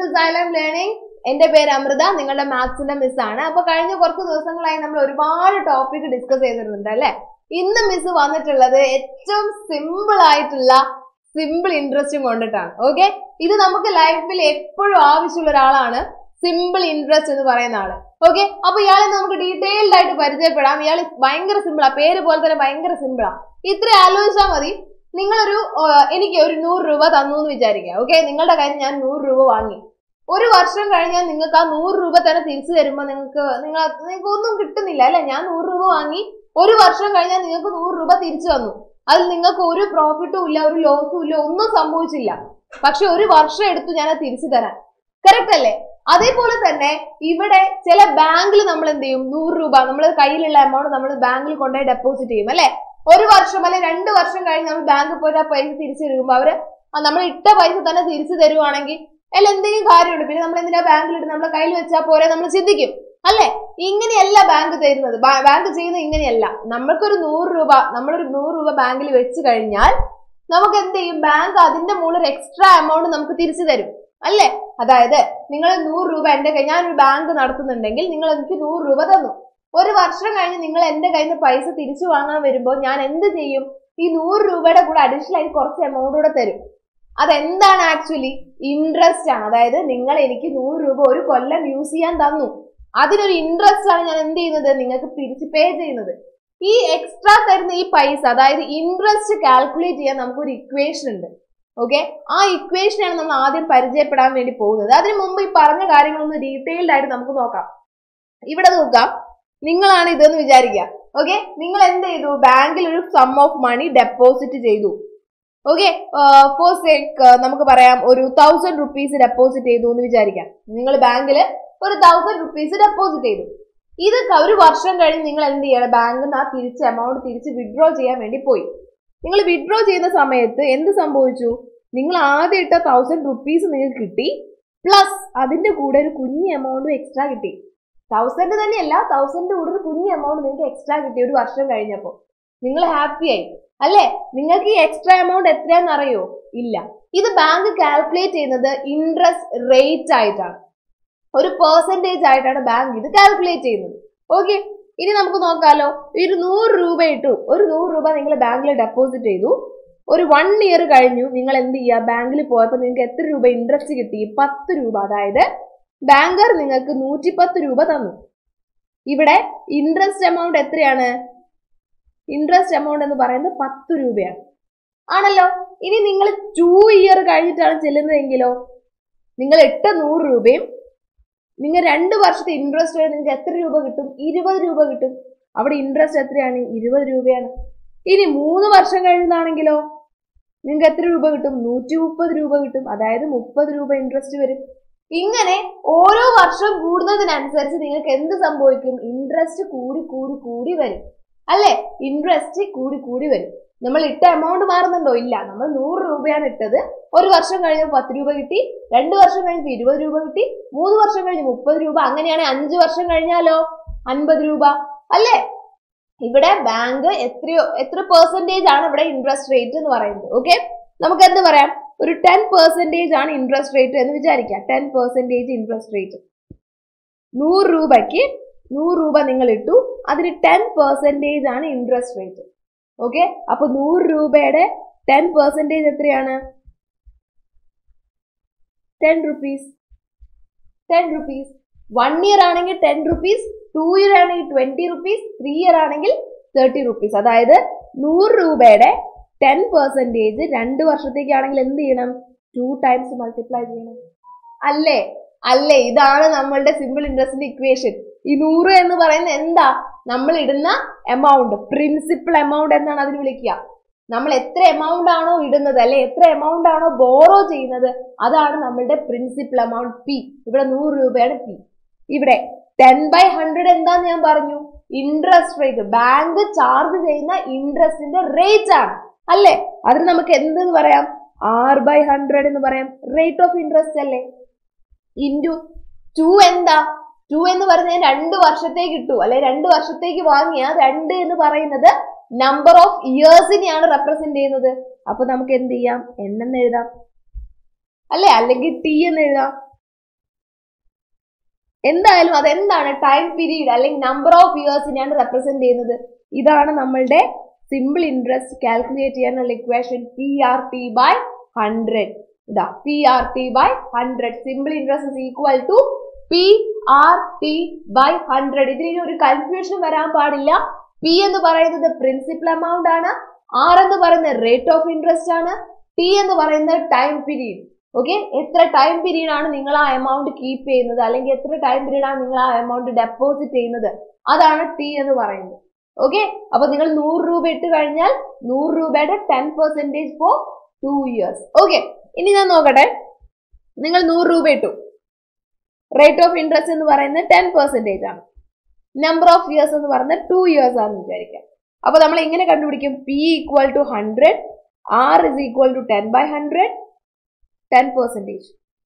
to xylem learning എന്റെ പേര് അമൃത നിങ്ങളുടെ മാത്സിന്റെ മിസ് ആണ് അപ്പൊ കഴിഞ്ഞ കുറച്ച് ദിവസങ്ങളായി നമ്മൾ ഒരുപാട് ടോപ്പിക് ഡിസ്കസ് ചെയ്തിട്ടുണ്ട് അല്ലെ ഇന്ന് മിസ് വന്നിട്ടുള്ളത് ഏറ്റവും സിമ്പിൾ ആയിട്ടുള്ള സിമ്പിൾ ഇൻട്രസ്റ്റും കൊണ്ടിട്ടാണ് ഓക്കെ ഇത് നമുക്ക് ലൈഫിൽ എപ്പോഴും ആവശ്യമുള്ള ഒരാളാണ് സിമ്പിൾ ഇൻട്രസ്റ്റ് എന്ന് പറയുന്ന ആള് ഓക്കെ അപ്പൊ ഇയാളെ നമുക്ക് ഡീറ്റെയിൽഡ് ആയിട്ട് പരിചയപ്പെടാം ഇയാൾ ഭയങ്കര സിമ്പിളാ പേര് പോലെ തന്നെ ഭയങ്കര സിമ്പിളാ ഇത്ര ആലോചിച്ചാൽ മതി നിങ്ങളൊരു ആ, എനിക്ക് ഒരു നൂറ് രൂപ തന്നു എന്ന് വിചാരിക്കുക ഓക്കെ നിങ്ങളുടെ കയ്യിൽ ഞാൻ നൂറ് രൂപ വാങ്ങി ഒരു വർഷം കഴിഞ്ഞാൽ നിങ്ങൾക്ക് ആ നൂറ് രൂപ തന്നെ തിരിച്ചു തരുമ്പോൾ നിങ്ങൾക്ക് നിങ്ങൾ നിങ്ങൾക്ക് ഒന്നും കിട്ടുന്നില്ല അല്ലെ ഞാൻ നൂറ് രൂപ വാങ്ങി ഒരു വർഷം കഴിഞ്ഞാൽ നിങ്ങൾക്ക് നൂറ് രൂപ തിരിച്ചു തന്നു അതിൽ നിങ്ങൾക്ക് ഒരു പ്രോഫിറ്റും ഇല്ല ഒരു ലോസും ഇല്ല ഒന്നും സംഭവിച്ചില്ല പക്ഷെ ഒരു വർഷം എടുത്തു ഞാൻ അത് തിരിച്ചു തരാൻ കറക്റ്റ് അല്ലേ അതേപോലെ തന്നെ ഇവിടെ ചില ബാങ്കിൽ നമ്മൾ എന്ത് ചെയ്യും നൂറ് രൂപ നമ്മൾ കയ്യിലുള്ള എമൗണ്ട് നമ്മൾ ബാങ്കിൽ കൊണ്ടുപോയി ഡെപ്പോസിറ്റ് ചെയ്യും അല്ലെ ഒരു വർഷം അല്ലെ രണ്ട് വർഷം കഴിഞ്ഞ് നമ്മൾ ബാങ്കിൽ പോയിട്ട് ആ പൈസ തിരിച്ചു തരുമ്പോൾ അവര് ആ നമ്മൾ ഇട്ട പൈസ തന്നെ തിരിച്ചു തരുവാണെങ്കിൽ അതിൽ എന്തെങ്കിലും കാര്യമുണ്ട് പിന്നെ നമ്മൾ എന്തിനാ ബാങ്കിൽ ഇട്ട് നമ്മളെ കയ്യിൽ വെച്ചാൽ പോരെ നമ്മൾ ചിന്തിക്കും അല്ലെ ഇങ്ങനെയല്ല ബാങ്ക് തരുന്നത് ബാ- ബാങ്ക് ചെയ്യുന്നത് ഇങ്ങനെയല്ല നമ്മൾക്കൊരു നൂറ് രൂപ നമ്മളൊരു നൂറ് രൂപ ബാങ്കിൽ വെച്ച് കഴിഞ്ഞാൽ നമുക്ക് എന്ത് ചെയ്യും ബാങ്ക് അതിന്റെ മുകളിൽ ഒരു എക്സ്ട്രാ എമൗണ്ട് നമുക്ക് തിരിച്ചു തരും അല്ലേ അതായത് നിങ്ങൾ നൂറ് രൂപ എന്റെ കൈ ഞാനൊരു ബാങ്ക് നടത്തുന്നുണ്ടെങ്കിൽ നിങ്ങൾ എനിക്ക് നൂറ് രൂപ തന്നു ഒരു വർഷം കഴിഞ്ഞ് നിങ്ങൾ എന്റെ കയ്യിൽ നിന്ന് പൈസ തിരിച്ചു വാങ്ങാൻ വരുമ്പോൾ ഞാൻ എന്ത് ചെയ്യും ഈ നൂറ് രൂപയുടെ കൂടെ അഡീഷണൽ ആയിട്ട് കുറച്ച് എമൗണ്ട് കൂടെ തരും അതെന്താണ് ആക്ച്വലി ഇൻട്രസ്റ്റ് ആണ് അതായത് നിങ്ങൾ എനിക്ക് നൂറ് രൂപ ഒരു കൊല്ലം യൂസ് ചെയ്യാൻ തന്നു അതിനൊരു ഇൻട്രസ്റ്റ് ആണ് ഞാൻ എന്ത് ചെയ്യുന്നത് നിങ്ങൾക്ക് തിരിച്ച് പേ ചെയ്യുന്നത് ഈ എക്സ്ട്രാ തരുന്ന ഈ പൈസ അതായത് ഇൻട്രസ്റ്റ് കാൽക്കുലേറ്റ് ചെയ്യാൻ നമുക്കൊരു ഇക്വേഷൻ ഉണ്ട് ഓക്കെ ആ ഇക്വേഷനാണ് നമ്മൾ ആദ്യം പരിചയപ്പെടാൻ വേണ്ടി പോകുന്നത് അതിനു മുമ്പ് ഈ പറഞ്ഞ കാര്യങ്ങളൊന്ന് ഡീറ്റെയിൽഡ് ആയിട്ട് നമുക്ക് നോക്കാം ഇവിടെ നോക്കാം നിങ്ങളാണ് ഇതെന്ന് വിചാരിക്കുക ഓക്കെ നിങ്ങൾ എന്ത് ചെയ്തു ബാങ്കിൽ ഒരു സം ഓഫ് മണി ഡെപ്പോസിറ്റ് ചെയ്തു ഓക്കെ ഫോർ സേക്ക് നമുക്ക് പറയാം ഒരു തൗസൻഡ് റുപ്പീസ് ഡെപ്പോസിറ്റ് ചെയ്തു എന്ന് വിചാരിക്കാം നിങ്ങൾ ബാങ്കിൽ ഒരു തൗസൻഡ് റുപ്പീസ് ഡെപ്പോസിറ്റ് ചെയ്തു ഇത് ക- ഒരു വർഷം കഴിഞ്ഞ് നിങ്ങൾ എന്ത് ചെയ്യണം ബാങ്കിൽ നിന്ന് ആ തിരിച്ച് എമൗണ്ട് തിരിച്ച് വിഡ്രോ ചെയ്യാൻ വേണ്ടി പോയി നിങ്ങൾ വിഡ്രോ ചെയ്യുന്ന സമയത്ത് എന്ത് സംഭവിച്ചു നിങ്ങൾ ആദ്യം ഇട്ട തൗസൻഡ് റുപ്പീസ് നിങ്ങൾക്ക് കിട്ടി പ്ലസ് അതിന്റെ കൂടെ ഒരു കുഞ്ഞ് എമൗണ്ടും എക്സ്ട്രാ കിട്ടി തൗസൻഡ് തന്നെയല്ല തൗസൻഡ് കൂടെ ഒരു കുഞ്ഞ് എമൗണ്ട് നിങ്ങൾക്ക് എക്സ്ട്രാ കിട്ടി ഒരു വർഷം കഴിഞ്ഞപ്പോൾ നിങ്ങൾ ഹാപ്പി ആയി അല്ലേ നിങ്ങൾക്ക് ഈ എക്സ്ട്രാ എമൗണ്ട് എത്രയാണെന്ന് അറിയോ ഇല്ല ഇത് ബാങ്ക് കാൽക്കുലേറ്റ് ചെയ്യുന്നത് ഇൻട്രസ്റ്റ് റേറ്റ് ആയിട്ടാണ് ഒരു പെർസെൻറ്റേജ് ആയിട്ടാണ് ബാങ്ക് ഇത് കാൽക്കുലേറ്റ് ചെയ്യുന്നത് ഓക്കെ ഇനി നമുക്ക് നോക്കാലോ ഒരു നൂറ് രൂപ ഇട്ടു ഒരു നൂറ് രൂപ നിങ്ങൾ ബാങ്കിൽ ഡെപ്പോസിറ്റ് ചെയ്തു ഒരു വൺ ഇയർ കഴിഞ്ഞു നിങ്ങൾ എന്ത് ചെയ്യുക ബാങ്കിൽ പോയപ്പോൾ നിങ്ങൾക്ക് എത്ര രൂപ ഇൻട്രസ്റ്റ് കിട്ടി പത്ത് രൂപ അതായത് ബാങ്കർ നിങ്ങൾക്ക് നൂറ്റിപ്പത്ത് രൂപ തന്നു ഇവിടെ ഇൻട്രസ്റ്റ് എമൗണ്ട് എത്രയാണ് ഇൻട്രസ്റ്റ് എമൗണ്ട് എന്ന് പറയുന്നത് പത്ത് രൂപയാണ് ആണല്ലോ ഇനി നിങ്ങൾ ടു ഇയർ കഴിഞ്ഞിട്ടാണ് ചെല്ലുന്നതെങ്കിലോ നിങ്ങൾ ഇട്ട നൂറ് രൂപയും നിങ്ങൾ രണ്ട് വർഷത്തെ ഇൻട്രസ്റ്റ് വരെ നിങ്ങൾക്ക് എത്ര രൂപ കിട്ടും ഇരുപത് രൂപ കിട്ടും അവിടെ ഇൻട്രസ്റ്റ് എത്രയാണ് ഇരുപത് രൂപയാണ് ഇനി മൂന്ന് വർഷം കഴിഞ്ഞാണെങ്കിലോ നിങ്ങൾക്ക് എത്ര രൂപ കിട്ടും നൂറ്റി മുപ്പത് രൂപ കിട്ടും അതായത് മുപ്പത് രൂപ ഇൻട്രസ്റ്റ് വരും ഇങ്ങനെ ഓരോ വർഷം കൂടുന്നതിനനുസരിച്ച് നിങ്ങൾക്ക് എന്ത് സംഭവിക്കും ഇൻട്രസ്റ്റ് കൂടി കൂടി കൂടി വരും അല്ലേ ഇൻട്രസ്റ്റ് കൂടി കൂടി വരും നമ്മൾ ഇട്ട എമൗണ്ട് മാറുന്നുണ്ടോ ഇല്ല നമ്മൾ നൂറ് രൂപയാണ് ഇട്ടത് ഒരു വർഷം കഴിഞ്ഞപ്പോൾ പത്ത് രൂപ കിട്ടി രണ്ട് വർഷം കഴിഞ്ഞപ്പോൾ ഇരുപത് രൂപ കിട്ടി മൂന്ന് വർഷം കഴിഞ്ഞ് മുപ്പത് രൂപ അങ്ങനെയാണെങ്കിൽ അഞ്ച് വർഷം കഴിഞ്ഞാലോ അൻപത് രൂപ അല്ലേ ഇവിടെ ബാങ്ക് എത്രയോ എത്ര പെർസെന്റേജ് ആണ് ഇവിടെ ഇൻട്രസ്റ്റ് റേറ്റ് എന്ന് പറയുന്നത് ഓക്കെ നമുക്ക് എന്ത് പറയാം ഒരു ടെൻ പെർസെന്റേജ് ആണ് ഇൻട്രസ്റ്റ് റേറ്റ് എന്ന് വിചാരിക്കാം ടെൻ പെർസെന്റേജ് ഇൻട്രസ്റ്റ് റേറ്റ് നൂറ് രൂപയ്ക്ക് നൂറ് രൂപ നിങ്ങൾ ഇട്ടു അതിന് ടെൻ പെർസെന്റേജ് ആണ് ഇൻട്രസ്റ്റ് റേറ്റ് ഓക്കെ അപ്പൊ നൂറ് രൂപയുടെ ടെൻ പെർസെന്റേജ് എത്രയാണ് ten rupees ten rupees one year ആണെങ്കിൽ ടെൻ റുപ്പീസ് ടു ഇയർ ആണെങ്കിൽ ട്വന്റി റുപ്പീസ് ത്രീ ഇയർ ആണെങ്കിൽ തേർട്ടി റുപ്പീസ് അതായത് നൂറ് രൂപയുടെ ടെൻ പെർസെന്റേജ് രണ്ട് വർഷത്തേക്കാണെങ്കിൽ എന്ത് ചെയ്യണം ടു ടൈംസ് മൾട്ടിപ്ലൈ ചെയ്യണം അല്ലേ അല്ലേ ഇതാണ് നമ്മളുടെ സിമ്പിൾ ഇൻട്രസ്റ്റിന്റെ ഇക്വേഷൻ ഈ നൂറ് എന്ന് പറയുന്നത് എന്താ നമ്മൾ ഇടുന്ന എമൗണ്ട് പ്രിൻസിപ്പൽ എമൗണ്ട് എന്നാണ് അതിന് വിളിക്കുക നമ്മൾ എത്ര എമൗണ്ട് ആണോ ഇടുന്നത് അല്ലെ എത്ര എമൗണ്ട് ആണോ ബോറോ ചെയ്യുന്നത് അതാണ് നമ്മളുടെ പ്രിൻസിപ്പൽ എമൗണ്ട് പി ഇവിടെ നൂറ് രൂപയാണ് പി ഇവിടെ ടെൻ ബൈ ഹൺഡ്രഡ് എന്താന്ന് ഞാൻ പറഞ്ഞു ഇൻട്രസ്റ്റ് റേറ്റ് ബാങ്ക് ചാർജ് ചെയ്യുന്ന ഇൻട്രസ്റ്റിന്റെ റേറ്റ് ആണ് അല്ലേ അതിന് നമുക്ക് എന്തെന്ന് പറയാം ആർ ബൈ ഹൺഡ്രഡ് എന്ന് പറയാം റേറ്റ് ഓഫ് ഇൻട്രസ്റ്റ് അല്ലേ ഇൻറ്റു ടു എന്താ ടു എന്ന് പറയുന്നത് രണ്ട് വർഷത്തേക്ക് ഇട്ടു അല്ലെ രണ്ട് വർഷത്തേക്ക് വാങ്ങിയ രണ്ട് എന്ന് പറയുന്നത് നമ്പർ ഓഫ് ഇയേഴ്സിനെയാണ് റെപ്രസെന്റ് ചെയ്യുന്നത് അപ്പൊ നമുക്ക് എന്ത് ചെയ്യാം എൻ എന്ന് എഴുതാം അല്ലെ അല്ലെങ്കിൽ ടി എന്ന് എഴുതാം എന്തായാലും അതെന്താണ് ടൈം പീരീഡ് അല്ലെങ്കിൽ നമ്പർ ഓഫ് ഇയേഴ്സിനെയാണ് റെപ്രസെന്റ് ചെയ്യുന്നത് ഇതാണ് നമ്മളുടെ സിമ്പിൾ ഇൻട്രസ്റ്റ് കാൽക്കുലേറ്റ് ചെയ്യാനുള്ള equation P R T by hundred ഇതാ P R T by hundred simple interest is equal to P R T by hundred ഇതിന് ഒരു കൺഫ്യൂഷൻ വരാൻ പാടില്ല പി എന്ന് പറയുന്നത് പ്രിൻസിപ്പൽ എമൗണ്ട് ആണ് ആർ എന്ന് പറയുന്നത് റേറ്റ് ഓഫ് ഇൻട്രസ്റ്റ് ആണ് ടി എന്ന് പറയുന്നത് ടൈം പീരീഡ് ഓക്കെ എത്ര ടൈം പീരീഡ് ആണ് നിങ്ങൾ ആ എമൗണ്ട് കീപ്പ് ചെയ്യുന്നത് അല്ലെങ്കിൽ എത്ര ടൈം പീരീഡ് ആണ് നിങ്ങൾ ആ എമൗണ്ട് ഡെപ്പോസിറ്റ് ചെയ്യുന്നത് അതാണ് ടി എന്ന് പറയുന്നത് ഓക്കെ അപ്പൊ നിങ്ങൾ നൂറ് രൂപ ഇട്ട് കഴിഞ്ഞാൽ നൂറ് രൂപയുടെ ten percentage for two years okay ഇനി ഞാൻ നോക്കട്ടെ നിങ്ങൾ നൂറ് രൂപ ഇട്ടു റേറ്റ് ഓഫ് ഇൻട്രസ്റ്റ് എന്ന് പറയുന്നത് ടെൻ പെർസെന്റേജ് ആണ് നമ്പർ ഓഫ് ഇയേഴ്സ് എന്ന് പറയുന്നത് ടു ഇയേഴ്സ് ആണെന്ന് വിചാരിക്കാം അപ്പൊ നമ്മൾ എങ്ങനെ കണ്ടുപിടിക്കും P equal to hundred R is equal to ten by hundred ten percentage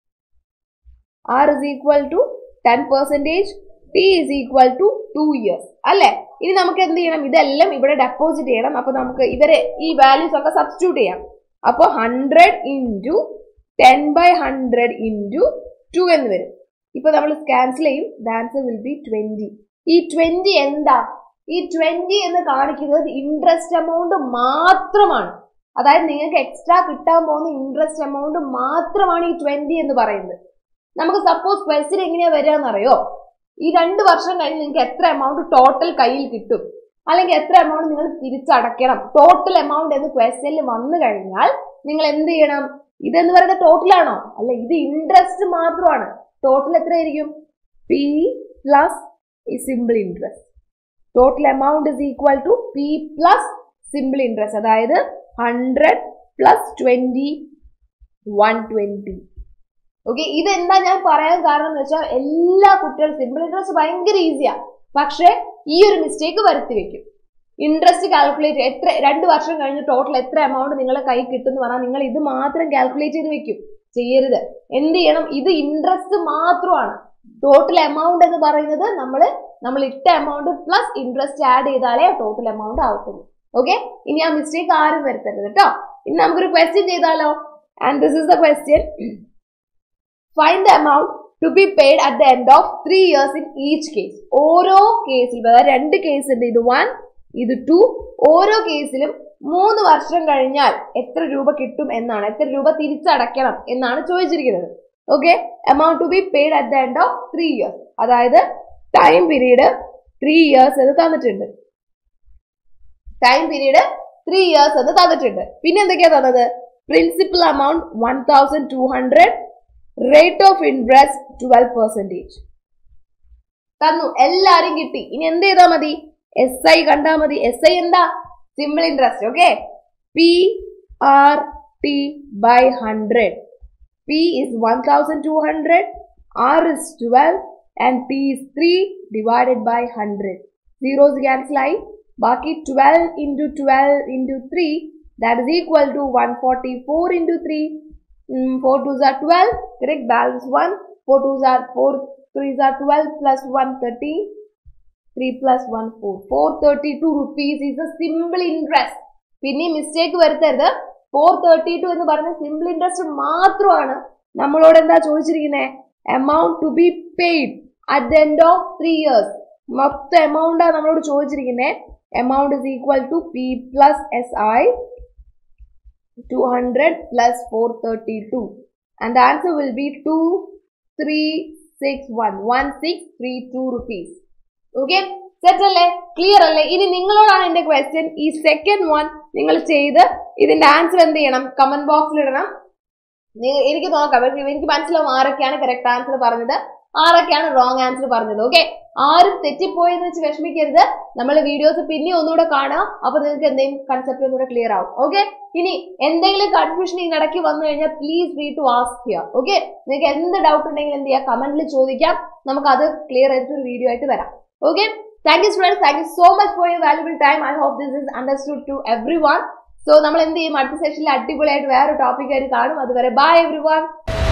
R is equal to ten percentage T is equal to two years അല്ലേ ഇനി നമുക്ക് എന്ത് ചെയ്യണം ഇതെല്ലാം ഇവിടെ ഡെപ്പോസിറ്റ് ചെയ്യണം അപ്പൊ നമുക്ക് ഇവരെ ഈ വാല്യൂസ് ഒക്കെ സബ്സ്റ്റിറ്റ്യൂട്ട് ചെയ്യാം അപ്പോൾ hundred into ten by hundred into two എന്ന് വരും ഇപ്പൊ നമ്മൾ ക്യാൻസൽ ചെയ്യും ആൻസർ വിൽ ബി ട്വന്റി ഈ ട്വന്റി എന്താ ഈ ട്വന്റി എന്ന് കാണിക്കുന്നത് ഇൻട്രസ്റ്റ് എമൗണ്ട് മാത്രമാണ് അതായത് നിങ്ങൾക്ക് എക്സ്ട്രാ കിട്ടാൻ പോകുന്ന ഇൻട്രസ്റ്റ് എമൗണ്ട് മാത്രമാണ് ഈ ട്വന്റി എന്ന് പറയുന്നത് നമുക്ക് സപ്പോസ് ക്വസ്റ്റ്യൻ എങ്ങനെയാ വരിക എന്നറിയോ ഈ രണ്ട് വർഷം കഴിഞ്ഞ് നിങ്ങൾക്ക് എത്ര എമൗണ്ട് ടോട്ടൽ കയ്യിൽ കിട്ടും അല്ലെങ്കിൽ എത്ര എമൗണ്ട് നിങ്ങൾ തിരിച്ചടയ്ക്കണം ടോട്ടൽ എമൗണ്ട് എന്ന് ക്വസ്റ്റ്യനിൽ വന്നു കഴിഞ്ഞാൽ നിങ്ങൾ എന്ത് ചെയ്യണം ഇതെന്ന് പറയുന്നത് ടോട്ടൽ ആണോ അല്ല ഇത് ഇൻട്രസ്റ്റ് മാത്രമാണ് ടോട്ടൽ എത്രയായിരിക്കും പി പ്ലസ് ഈ simple interest total amount is equal to P plus simple interest അതായത് hundred plus twenty one twenty okay ഇതെന്താ ഞാൻ പറയാൻ കാരണം എന്ന് വെച്ചാൽ എല്ലാ കുട്ടികളും സിമ്പിൾ ഇൻട്രസ്റ്റ് ഭയങ്കര ഈസിയാ പക്ഷെ ഈ ഒരു മിസ്റ്റേക്ക് വരുത്തി വെക്കും ഇൻട്രസ്റ്റ് കാൽക്കുലേറ്റ് എത്ര രണ്ട് വർഷം കഴിഞ്ഞ് ടോട്ടൽ എത്ര എമൗണ്ട് നിങ്ങളെ കൈ കിട്ടുമെന്ന് പറഞ്ഞാൽ നിങ്ങൾ ഇത് മാത്രം കാൽക്കുലേറ്റ് ചെയ്ത് വെക്കും ചെയ്യരുത് എന്ത് ചെയ്യണം ഇത് ഇൻട്രസ്റ്റ് മാത്രമാണ് ടോട്ടൽ എമൗണ്ട് എന്ന് പറയുന്നത് നമ്മൾ നമ്മൾ ഇട്ട എമൗണ്ട് പ്ലസ് ഇൻട്രസ്റ്റ് ആഡ് ചെയ്താലേ ടോട്ടൽ എമൗണ്ട് ആവത്തുള്ളൂ ഓക്കെ ഇനി ആ മിസ്റ്റേക്ക് ആരും വരുത്തരുത് കേട്ടോ ഇനി നമുക്കൊരു ക്വസ്റ്റ്യൻ ചെയ്താലോ and this is the question find the amount to be paid at the end of three years in each case ഓരോ കേസിലും അതായത് രണ്ട് കേസ് ഉണ്ട് ഇത് വൺ ഇത് ടു ഓരോ കേസിലും മൂന്ന് വർഷം കഴിഞ്ഞാൽ എത്ര രൂപ കിട്ടും എന്നാണ് എത്ര രൂപ തിരിച്ചടയ്ക്കണം എന്നാണ് ചോദിച്ചിരിക്കുന്നത് okay amount to be paid at the end of three years അതായത് ടൈം പീരീഡ് ത്രീ ഇയേഴ്സ് എന്ന് തന്നിട്ടുണ്ട് ടൈം പീരീഡ് ത്രീ ഇയേഴ്സ് എന്ന് തന്നിട്ടുണ്ട് പിന്നെ എന്തൊക്കെയാ തന്നത് principal amount one thousand two hundred rate of interest twelve percentage തന്നു എല്ലാരും കിട്ടി ഇനി എന്ത് ചെയ്താൽ മതി എസ് ഐ കണ്ടാ മതി എസ് ഐ എന്താ simple interest okay P R T by hundred P is one thousand two hundred R is twelve and T is three divided by hundred zeros cancel ആയി ബാക്കി twelve into twelve into three that is equal to one forty four into three four twos are twelve correct balance one four twos are four threes are twelve plus one thirty three plus one four four thirty two rupees is a simple interest പിന്നെ mistake വരുത്തരുത് four thirty two എന്ന് പറഞ്ഞ simple interest മാത്രമാണ് നമ്മളോട് എന്താ ചോദിച്ചിരിക്കുന്നത് amount to be paid at the end of three years മൊത്തം എമൗണ്ടാണ് നമ്മളോട് ചോദിച്ചിരിക്കുന്നത് amount is equal to P plus S I two hundred plus four thirty two and answer will be two three six one one six three two rupees okay set അല്ലേ clear അല്ലേ ഇനി നിങ്ങളോടാണ് എന്റെ question ഈ second one നിങ്ങൾ ചെയ്ത് ഇതിന്റെ answer എന്ത് ചെയ്യണം കമന്റ് ബോക്സിൽ ഇടണം നി- എനിക്ക് നോക്കാം പക്ഷേ എനിക്ക് മനസ്സിലാവും ആരൊക്കെയാണ് കറക്റ്റ് ആൻസർ പറഞ്ഞത് ആരൊക്കെയാണ് റോങ് ആൻസർ പറഞ്ഞത് ഓക്കെ ആരും തെറ്റിപ്പോയെന്ന് വെച്ച് വിഷമിക്കരുത് നമ്മൾ വീഡിയോസ് പിന്നെ ഒന്നുകൂടെ കാണുക അപ്പൊ നിങ്ങൾക്ക് എന്തെങ്കിലും കൺസെപ്റ്റ് ഒന്നുകൂടെ ക്ലിയർ ആവും ഓക്കെ ഇനി എന്തെങ്കിലും കൺഫ്യൂഷൻ ഇതിനിടയ്ക്ക് വന്നു കഴിഞ്ഞാൽ പ്ലീസ് ഫ്രീ ടു ആസ്ക് ചെയ്യുക ഓക്കെ നിങ്ങൾക്ക് എന്ത് ഡൗട്ട് ഉണ്ടെങ്കിലും എന്ത് ചെയ്യുക കമന്റിൽ ചോദിക്കാം നമുക്ക് അത് ക്ലിയർ ആയിട്ട് ഒരു വീഡിയോ ആയിട്ട് വരാം okay thank you students thank you so much for your valuable time I hope this is understood to everyone so നമ്മൾ എന്ത് ചെയ്യും അടുത്ത സെഷനിൽ അടിപൊളിയായിട്ട് വേറെ ടോപ്പിക് ആയിട്ട് കാണും അതുവരെ ബൈ എവ്രി വൺ